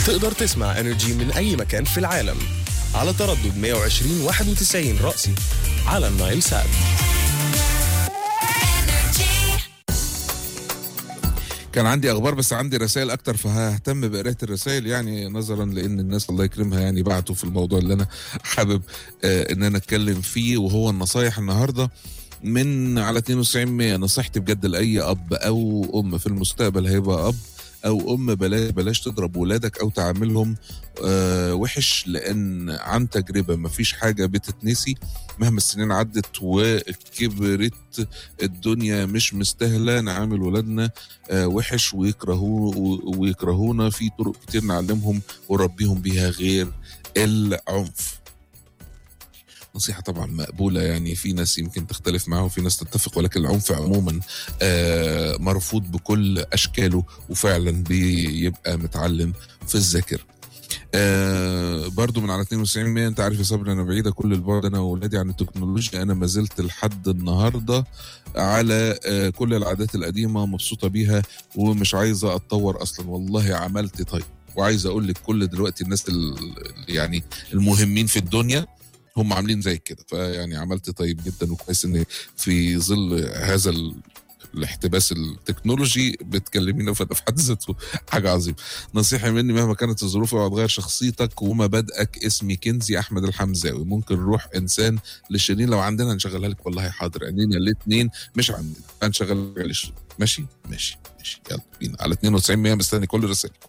تقدر تسمع انرجي من اي مكان في العالم على تردد 120 91 رأسي على النايل سات كان عندي اخبار بس عندي رسائل اكتر فههتم بقراءه الرسائل يعني نظرا لان الناس الله يكرمها يعني بعتوا في الموضوع اللي انا حابب آه ان انا اتكلم فيه وهو النصايح النهارده من على 92 نصيحتي بجد لاي اب او ام في المستقبل هيبقى اب او ام بلاش بلاش تضرب ولادك او تعاملهم آه وحش لان عن تجربه مفيش حاجه بتتنسي مهما السنين عدت وكبرت الدنيا مش مستاهله نعامل ولادنا آه وحش ويكرهوه ويكرهونا في طرق كتير نعلمهم ونربيهم بيها غير العنف نصيحة طبعا مقبولة يعني في ناس يمكن تختلف معها وفي ناس تتفق ولكن العنف عموما آه مرفوض بكل أشكاله وفعلا بيبقى متعلم في الذاكرة آه برضو من على 92 انت عارف يا صبري انا بعيده كل البعد انا واولادي عن التكنولوجيا انا ما زلت لحد النهارده على آه كل العادات القديمه مبسوطه بيها ومش عايزه اتطور اصلا والله عملت طيب وعايز اقول لك كل دلوقتي الناس يعني المهمين في الدنيا هم عاملين زي كده فيعني عملت طيب جدا وكويس ان في ظل هذا الاحتباس التكنولوجي بتكلمينا فده في حد ذاته حاجه عظيمه نصيحه مني مهما كانت الظروف اوعى تغير شخصيتك ومبادئك اسمي كنزي احمد الحمزاوي ممكن روح انسان للشيرين لو عندنا هنشغلها لك والله حاضر عندنا الاثنين مش عندنا هنشغلها لك ماشي ماشي ماشي يلا بينا على 92 100 مستني كل رسائلكم